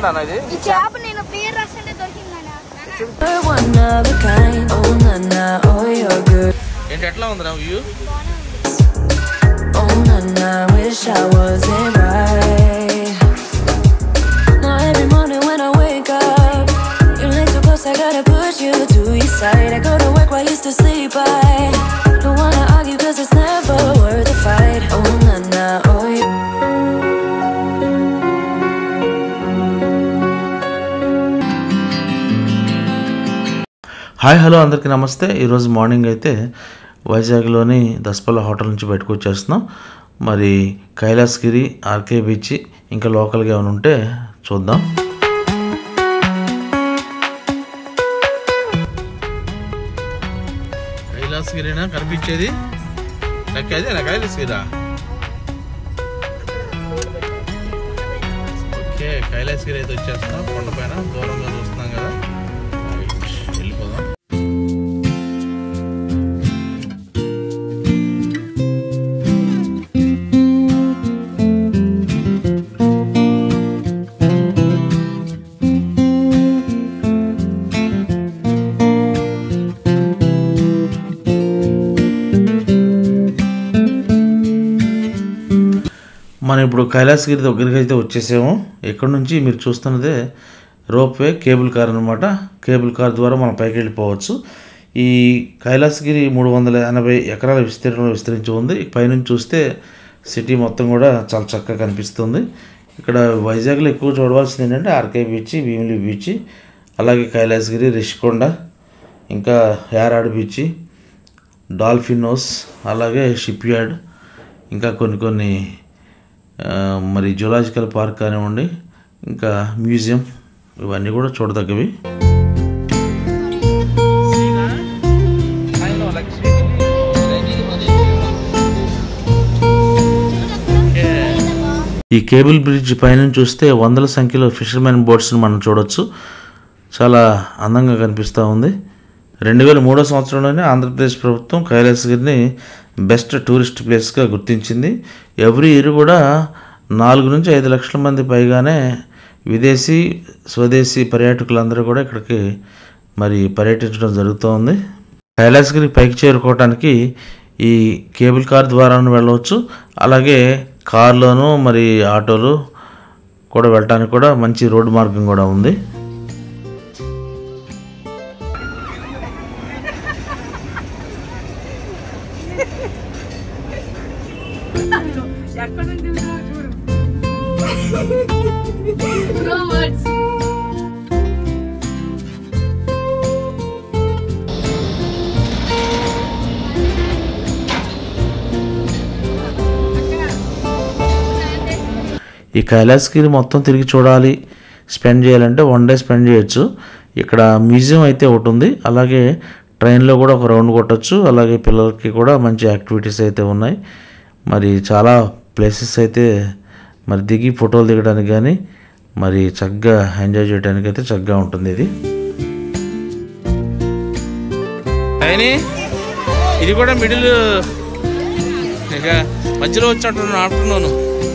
ఏంటన్నా ఇది ఈ చేప నేను పేరు రాస్తుంటే దొరికిందన్నా You're one of a kind. Oh, na na, oh, you're good. ఏంటి ఎట్లా ఉంది నా view Oh, na na, wish I wasn't right. Now, every morning when I wake up, you're like so close, I gotta push you to your side. I go to work while you still sleep. I don't wanna argue, cause it's never worth the fight. Oh, na na, oh, you. Hi hello అందరికీ నమస్తే ఈరోజు morning అయితే వైజాగ్లోని Daspalla hotel నుంచి బయటకు వచ్చేస్తున్నాం మరి Kailasagiri RK beach ఇంకా లోకల్గా ఏమైనా ఉంటే చూద్దాం కైలాసగిరినా కనిపించేది అదేనా కైలాసగిరా ఓకే కైలాసగిరి అయితే వచ్చేస్తున్నాం కొండపైన దూరంగా చూస్తున్నాం కదా రైట్, వెళ్ళిపోదాం మనం ఇప్పుడు కైలాసగిరి దగ్గరికి అయితే వచ్చేసాము ఇక్కడ నుంచి మీరు చూస్తున్నదే రోప్వే కేబుల్ కార్ అనమాట కేబుల్ కార్ ద్వారా మనం పైకి వెళ్ళిపోవచ్చు ఈ కైలాసగిరి మూడు వందల ఎనభై ఎకరాల విస్తీర్ణంలో విస్తరించి ఉంది పైనుంచి చూస్తే సిటీ మొత్తం కూడా చాలా చక్కగా కనిపిస్తుంది ఇక్కడ వైజాగ్లో ఎక్కువ చూడవలసింది ఏంటంటే ఆర్కే బీచ్ భీమిలి బీచ్ అలాగే కైలాసగిరి రిషికొండ ఇంకా యారాడ్ బీచ్ డాల్ఫిన్ హౌస్ అలాగే షిప్ యార్డ్ ఇంకా కొన్ని కొన్ని ఆ, మరి జులాజికల్ పార్క్ కానివ్వండి ఇంకా మ్యూజియం ఇవన్నీ కూడా చూడదగ్గవి ఈ కేబుల్ బ్రిడ్జ్ పైన చూస్తే వందల సంఖ్యలో ఫిషర్మెన్ బోట్స్ని మనం చూడొచ్చు చాలా అందంగా కనిపిస్తూ ఉంది రెండు వేల మూడో సంవత్సరంలోనే ఆంధ్రప్రదేశ్ ప్రభుత్వం కైలాసగిరిని బెస్ట్ టూరిస్ట్ ప్లేస్గా గుర్తించింది ఎవ్రీ ఇయర్ కూడా నాలుగు నుంచి ఐదు లక్షల మంది పైగానే విదేశీ స్వదేశీ పర్యాటకులందరూ కూడా ఇక్కడికి మరి పర్యటించడం జరుగుతూ ఉంది కైలాసగిరి పైకి చేరుకోవటానికి ఈ కేబుల్ కార్ ద్వారా వెళ్ళవచ్చు అలాగే కార్లోను మరి ఆటోలు కూడా వెళ్ళటానికి కూడా మంచి రోడ్డు మార్గం కూడా ఉంది ఈ కైలాసగిరి మొత్తం తిరిగి చూడాలి స్పెండ్ చేయాలంటే వన్ డే స్పెండ్ చేయొచ్చు ఇక్కడ మ్యూజియం అయితే ఒకటి ఉంది అలాగే ట్రైన్లో కూడా ఒక రౌండ్ కొట్టచ్చు అలాగే పిల్లలకి కూడా మంచి యాక్టివిటీస్ అయితే ఉన్నాయి మరి చాలా ప్లేసెస్ అయితే మరి దిగి ఫోటోలు దిగడానికి కానీ మరి చక్కగా ఎంజాయ్ చేయడానికి అయితే చక్కగా ఉంటుంది ఇది అయిని ఇది కూడా మిడిల్ ఇక మధ్యలో వచ్చినట్టు ఆఫ్టర్నూన్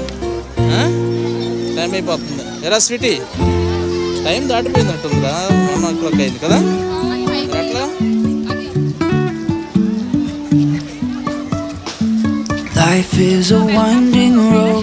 టైం అయిపోతుంది ఎరా స్వీటీ టైం దాటిపోయినట్టుందిరా వన్ ఓ క్లాక్ అయింది కదా మరి అట్లా Life is a winding road.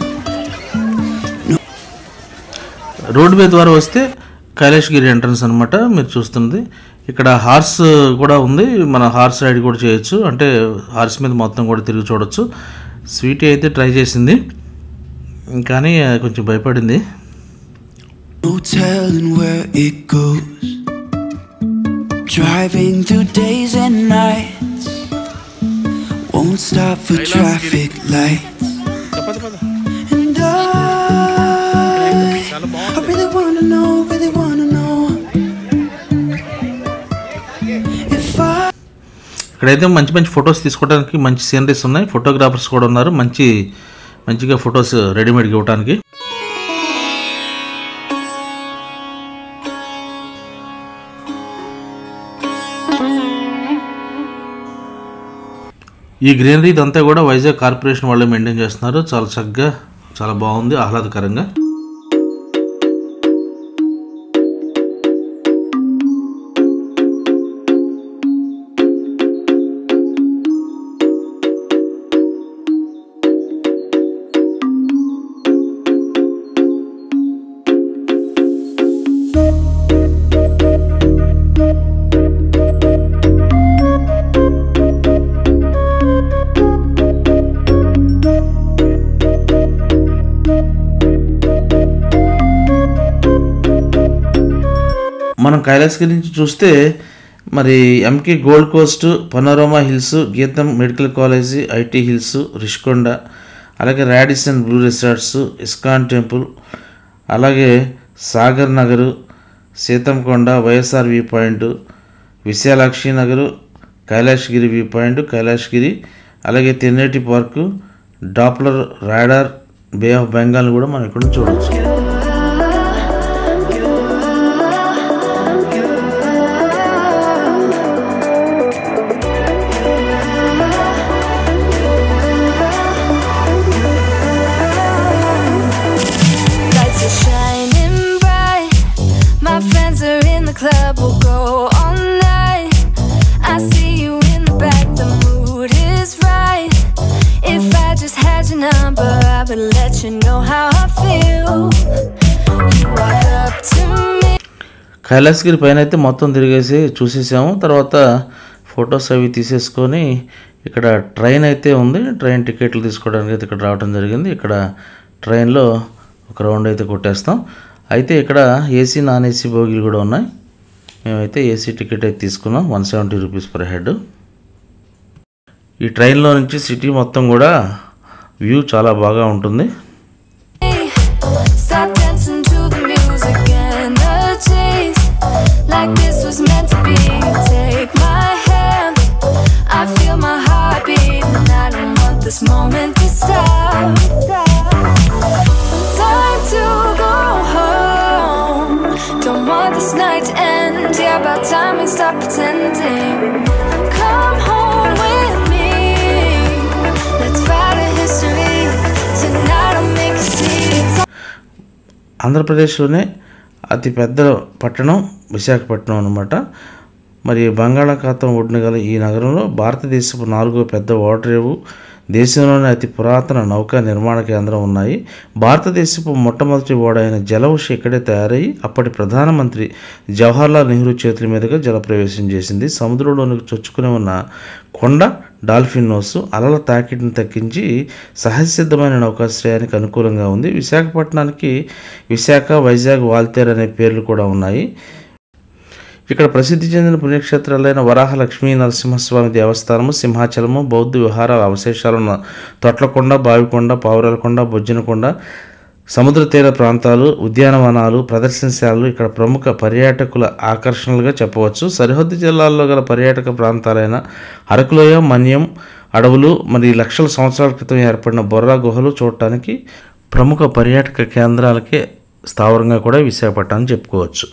Road way ద్వారా వస్తే కైలాసగిరి ఎంట్రన్స్ అనమాట మీరు చూస్తుంది ఇక్కడ హార్స్ కూడా ఉంది మన హార్స్ రైడ్ కూడా చేయొచ్చు అంటే హార్స్ మీద మొత్తం కూడా తిరిగి చూడొచ్చు స్వీటీ అయితే ట్రై చేసింది కానీ కొంచెం భయపడింది No telling where it goes. Driving through days and nights. Won't stop for traffic lights. పద పద And I, చాలా I బాగుంది really wanna know, really wanna know. If I ఇక్కడైతే మంచి మంచి ఫొటోస్ తీసుకోవడానికి మంచి సీనరీస్ ఉన్నాయి ఫోటోగ్రాఫర్స్ కూడా ఉన్నారు మంచి మంచిగా ఫొటోస్ రెడీమేడ్గా ఇవ్వడానికి ఈ గ్రీనరీ ఇదంతా కూడా వైజాగ్ కార్పొరేషన్ వాళ్ళే మెయింటైన్ చేస్తున్నారు చాలా చక్కగా చాలా బాగుంది ఆహ్లాదకరంగా మనం కైలాసగిరి నుంచి చూస్తే మరి MK gold coast panorama hills Gitam medical college IT hills Rishikonda అలాగే Radisson Blu resorts ISKCON temple అలాగే Sagar Nagar Seethamkonda YSR view point Visalakshi Nagar Kailasagiri view point Kailasagiri అలాగే Tenneti park Doppler radar bay of Bengal కూడా మనం ఇక్కడ నుంచి చూడవచ్చు Lights are shining bright. My friends are in the club, we'll go all night. I see you in the back, the mood is right. If I just had your number, I would let you know how I feel. You walk up to me. Kailasagiri పైన అయితే మొత్తం తిరిగేసి చూసేసాము తర్వాత photos అవి తీసేసుకొని ఇక్కడ train అయితే ఉంది ట్రైన్ టికెట్లు తీసుకోవడానికి అయితే ఇక్కడ రావడం జరిగింది ఇక్కడ ట్రైన్లో ఒక రౌండ్ అయితే కొట్టేస్తాం అయితే ఇక్కడ ఏసీ నాన్ ఏసీ బోగీలు కూడా ఉన్నాయి మేమైతే ఏసీ టికెట్ అయితే తీసుకున్నాం one seventy rupees per head ఈ ట్రైన్లో నుంచి సిటీ మొత్తం కూడా వ్యూ చాలా బాగా ఉంటుంది Stop dancing to the music and the chase. Like this was meant to be. Take my hand. I feel my heart beat, and I don't want this moment to stop. Time to go home. Don't want this night to end. Yeah, about time we stop pretending. Come home with me. Let's write a history. Tonight I'll make you see. It's ఆంధ్రప్రదేశ్లోనే అతి పెద్ద పట్టణం విశాఖపట్నం అన్నమాట మరి బంగాళాఖాతం ఒడ్డున గల ఈ నగరంలో భారతదేశపు నాలుగో పెద్ద ఓడరేవు దేశంలోనే అతి పురాతన నౌకా నిర్మాణ కేంద్రం ఉన్నాయి భారతదేశపు మొట్టమొదటి ఓడ అయిన జలౌష్ ఇక్కడే తయారై అప్పటి ప్రధానమంత్రి జవహర్లాల్ నెహ్రూ చేతుల మీదుగా జలప్రవేశం చేసింది సముద్రంలోనికి చొచ్చుకుని ఉన్న కొండ డాల్ఫిన్ నోస్ అలల తాకిడిని తగ్గించి సహజసిద్ధమైన నౌకాశ్రయానికి అనుకూలంగా ఉంది విశాఖపట్నానికి విశాఖ వైజాగ్ వాల్తేర్ అనే పేర్లు కూడా ఉన్నాయి ఇక్కడ ప్రసిద్ధి చెందిన పుణ్యక్షేత్రాలైన వరాహ లక్ష్మీ నరసింహస్వామి దేవస్థానము సింహాచలము బౌద్ధ విహారాల అవశేషాలున్న తొట్లకొండ బావికొండ పావురాలకొండ బొజ్జనకొండ సముద్ర తీర ప్రాంతాలు ఉద్యానవనాలు ప్రదర్శనశాలలు ఇక్కడ ప్రముఖ పర్యాటకుల ఆకర్షణలుగా చెప్పవచ్చు సరిహద్దు జిల్లాల్లో గల పర్యాటక ప్రాంతాలైన అరకులోయ మన్యం అడవులు మరి లక్షల సంవత్సరాల క్రితం ఏర్పడిన బొర్రా గుహలు చూడటానికి ప్రముఖ పర్యాటక కేంద్రాలకే స్థావరంగా కూడా విశాఖపట్నం చెప్పుకోవచ్చు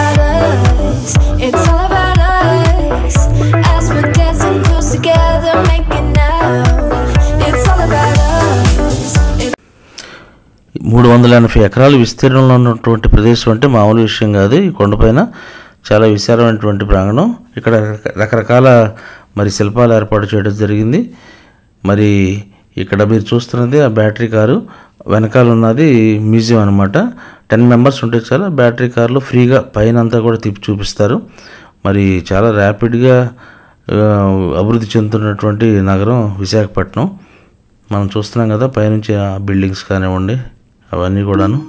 It's all about us. As we're dancing close together, making out. It's all about us. It's మూడు వందల ఎనభై ఎకరాల విస్తీర్ణంలో ఉన్నటువంటి ప్రదేశం అంటే మామూలు విషయం కాదు ఈ కొండపైన చాలా విశాలమైనటువంటి ప్రాంగణం ఇక్కడ రక- రకరకాల మరి శిల్పాలు ఏర్పాటు చేయడం జరిగింది మరి ఇక్కడ మీరు చూస్తున్నది ఆ బ్యాటరీ కారు వెనకాల ఉన్నది మ్యూజియం అనమాట టెన్ మెంబర్స్ ఉంటే చాలా బ్యాటరీ కార్లో ఫ్రీగా పైన అంతా కూడా తిప్పి చూపిస్తారు మరి చాలా ర్యాపిడ్గా ఆ, అభివృద్ధి చెందుతున్నటువంటి నగరం విశాఖపట్నం మనం చూస్తున్నాం కదా పైనుంచి ఆ బిల్డింగ్స్ కానివ్వండి అవన్నీ కూడాను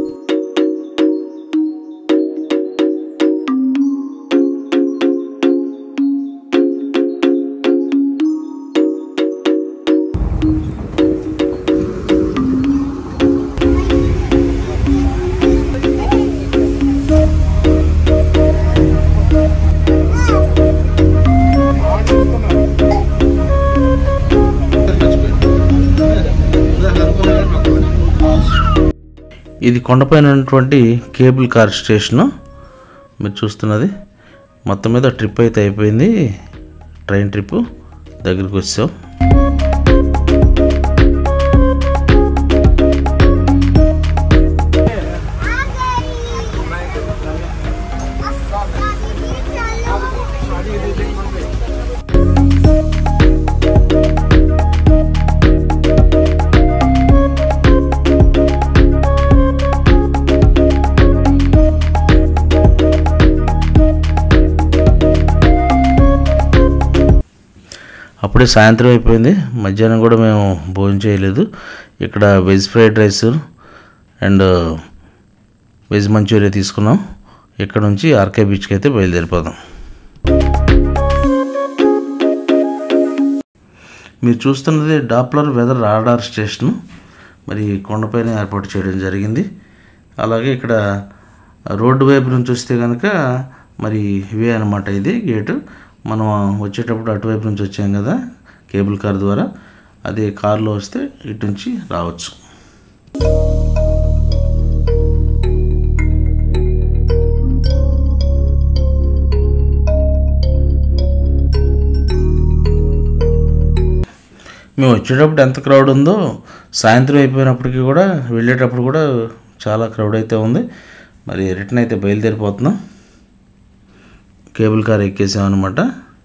ఇది కొండపైన ఉన్నటువంటి కేబుల్ కార్ స్టేషను మీరు చూస్తున్నది మొత్తం మీద ట్రిప్ అయితే అయిపోయింది ట్రైన్ ట్రిప్ దగ్గరికి వచ్చాం అప్పుడే సాయంత్రం అయిపోయింది మధ్యాహ్నం కూడా మేము భోజనం చేయలేదు ఇక్కడ veg fried rice and veg manchurian తీసుకున్నాం ఇక్కడ నుంచి ఆర్కే బీచ్కి అయితే బయలుదేరిపోదాం మీరు చూస్తున్నది డాప్లర్ వెదర్ రాడార్ స్టేషను మరి కొండపైన ఏర్పాటు చేయడం జరిగింది అలాగే ఇక్కడ రోడ్డు వైపు నుంచి వస్తే కనుక మరి ఇవే అనమాట ఇది గేటు మనం వచ్చేటప్పుడు అటువైపు నుంచి వచ్చాం కదా కేబుల్ కార్ ద్వారా అదే కారులో వస్తే ఇటు నుంచి రావచ్చు మేము వచ్చేటప్పుడు ఎంత క్రౌడ్ ఉందో సాయంత్రం అయిపోయినప్పటికీ కూడా వెళ్ళేటప్పుడు కూడా చాలా క్రౌడ్ అయితే ఉంది మరి రిటర్న్ అయితే బయలుదేరిపోతున్నాం కేబుల్ కార్ ఎక్కేసామన్నమాట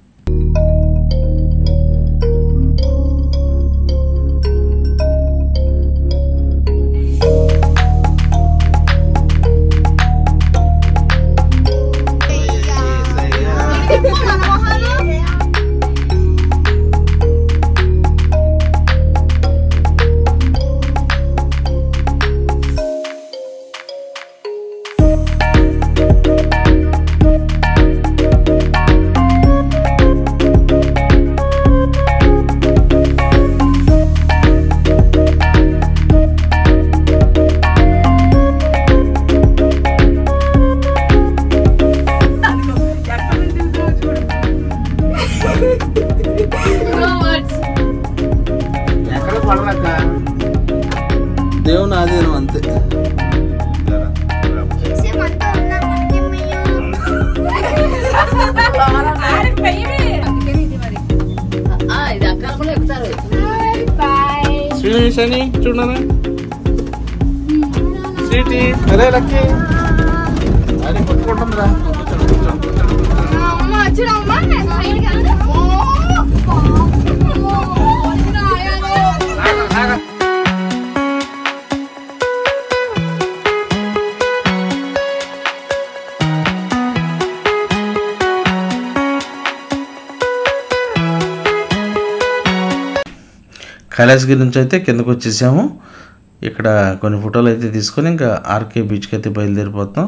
దేవుని ఆధీనం అంతే సేమ్ అంతా ఉన్నాం మనకి బాయ్ శ్రీనివాస్ అని చూడనా స్వీటీ అరే లక్కీ అది కొట్టుకుంటుందిరా అమ్మ వచ్చినమ్మా సైడ్ కాదు కైలాసగిరి నుంచి అయితే కిందకు వచ్చేసాము ఇక్కడ కొన్ని ఫోటోలు అయితే తీసుకొని ఇంకా ఆర్కే బీచ్కి అయితే బయలుదేరిపోతాం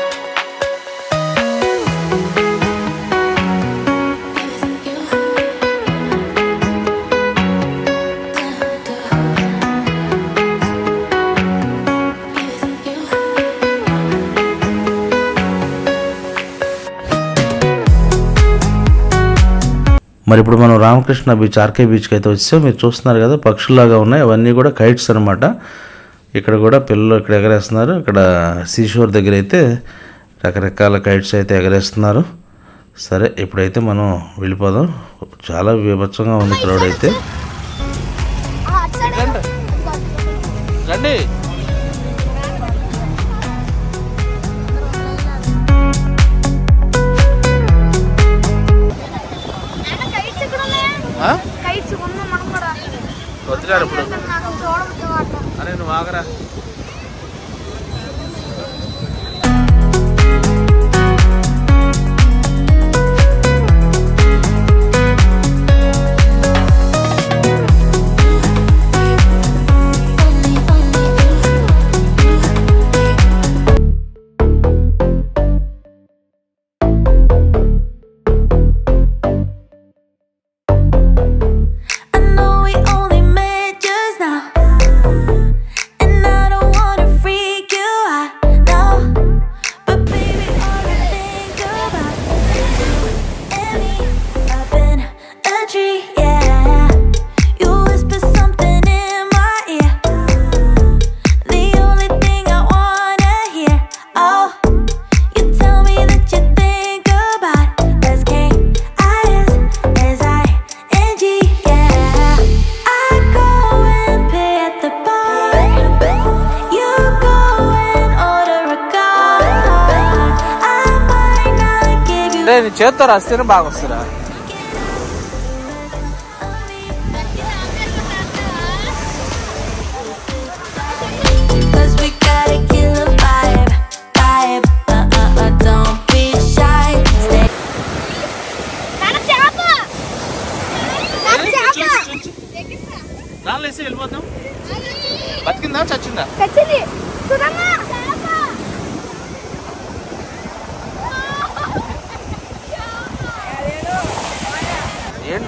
మరి ఇప్పుడు మనం రామకృష్ణ బీచ్ ఆర్కే బీచ్కి అయితే వచ్చాం మీరు చూస్తున్నారు కదా పక్షుల్లాగా ఉన్నాయి అవన్నీ కూడా కైట్స్ అనమాట ఇక్కడ కూడా పిల్లలు ఇక్కడ ఎగరేస్తున్నారు ఇక్కడ సీషోర్ దగ్గర అయితే రకరకాల కైట్స్ అయితే ఎగరేస్తున్నారు సరే ఇప్పుడైతే మనం వెళ్ళిపోదాం చాలా విభత్సంగా ఉంది క్రౌడ్ అయితే అటు సైడ్ రండి కైట్స్ ఎక్కడ ఉన్నాయి ఆ? కైట్స్ ఉన్నాం మనం కూడా వద్దులేరు ఇప్పుడు నాకు చూడబుద్ధి వాటర్ అరే నువ్వు ఆగరా I know we only met just now, and I don't wanna freak you out, no. But baby, all I think about is you and me up in a tree, yeah. You whisper something in my ear, the only thing I wanna hear. Oh, you tell me that you think about us, K I S S I N G, yeah. I go and pay at the bar. You go and order a car. I might not give you రే నీ చేత్తో రాస్తేనే బాగా వస్తుందా Cause we gotta kill a vibe, vibe. Uh uh uh, don't be shy. Stay. నాన్న చేప నాన్న చేప దానిలో వేసి వెళ్ళిపోతాం బతికిందా చచ్చిందా చచ్చింది చూడమ్మా చేప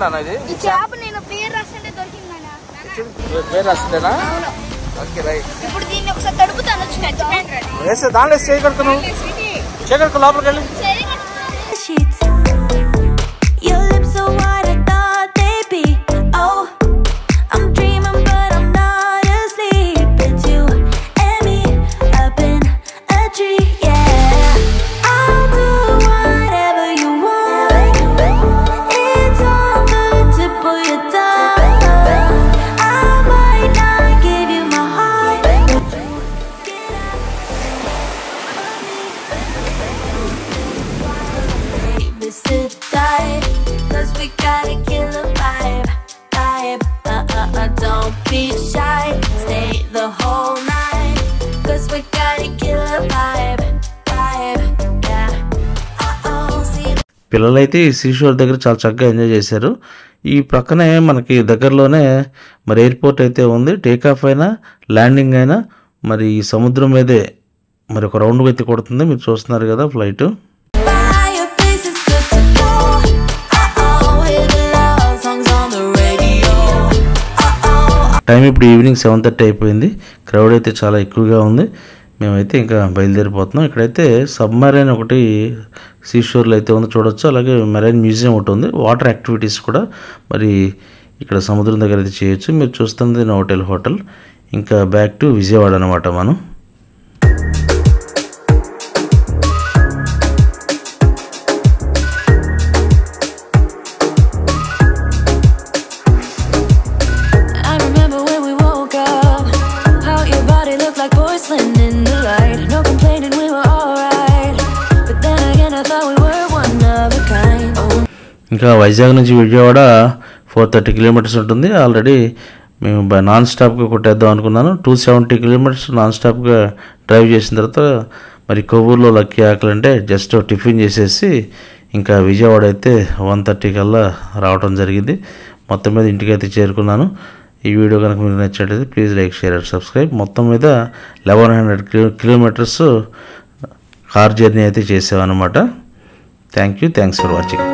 నాన్న ఇది ఈ చేప నేను పేరు రాస్తుంటే దొరికింది నాన్న పేరు రాసిందేనా ఓకే రైట్ ఇప్పుడు దీన్ని ఒకసారి తడుపుతాను చచ్చిపోయింది వేస్తే దానిలో చేయి కడుకును చేయి కడుకు లోపలికి వెళ్ళి sheets. Your lips are what I thought they'd be. Oh, I'm dreaming, but I'm not asleep. It's you and me up in a tree, yeah. I'll do whatever you want. It's on the tip of your tongue. I might not give you my heart. but Get Baby, sit tight, cause we gotta kill a vibe, vibe. Uh uh uh, don't be shy, stay the whole night, cause we gotta kill a vibe, vibe. Yeah. Uh oh, see పిల్లలైతే ఈ seashore దగ్గర చాలా చక్కగా enjoy చేశారు ఈ ప్రక్కనే మనకి దగ్గరలోనే మరి ఎయిర్పోర్ట్ అయితే ఉంది టేక్ ఆఫ్ అయినా ల్యాండింగ్ అయినా మరి ఈ సముద్రం మీదే మరి ఒక రౌండ్ అయితే కొడుతుంది మీరు చూస్తున్నారు కదా flight Fireplace is good to go. Uh oh, hear the love songs on the radio. Uh oh. Time ఇప్పుడు ఈవినింగ్ సెవెన్ థర్టీ అయిపోయింది క్రౌడ్ అయితే చాలా ఎక్కువగా ఉంది మేమైతే ఇంకా బయలుదేరిపోతున్నాం ఇక్కడైతే సబ్మరైన్ ఒకటి సీషోర్లో అయితే ఉంది చూడొచ్చు అలాగే మెరైన్ మ్యూజియం ఒకటి ఉంది వాటర్ యాక్టివిటీస్ కూడా మరి ఇక్కడ సముద్రం దగ్గర అయితే చేయొచ్చు మీరు చూస్తుంది నోటెల్ హోటల్ ఇంకా బ్యాక్ టు విజయవాడ అనమాట మనం I remember when we woke up, how your body looked like porcelain in the light. No complaining, we were alright. But then again, I thought we were one of a kind. Oh, ఇంకా వైజాగ్ నుంచి Vijayawada four thirty kilometres ఉంటుంది already మేము బ- non స్టాప్గా కొట్టేద్దాం అనుకున్నాను two seventy kilometres non స్టాప్గా drive చేసిన తర్వాత మరి కొవ్వూరులో లక్కీ ఆకలి అంటే జస్ట్ టిఫిన్ చేసేసి ఇంకా విజయవాడ అయితే వన్ థర్టీ కల్లా రావడం జరిగింది మొత్తం మీద ఇంటికైతే చేరుకున్నాను ఈ వీడియో కనుక మీకు నచ్చినట్లయితే please like share and subscribe మొత్తం మీద eleven hundred kilometres car journey అయితే చేసామన్నమాట thank you thanks for watching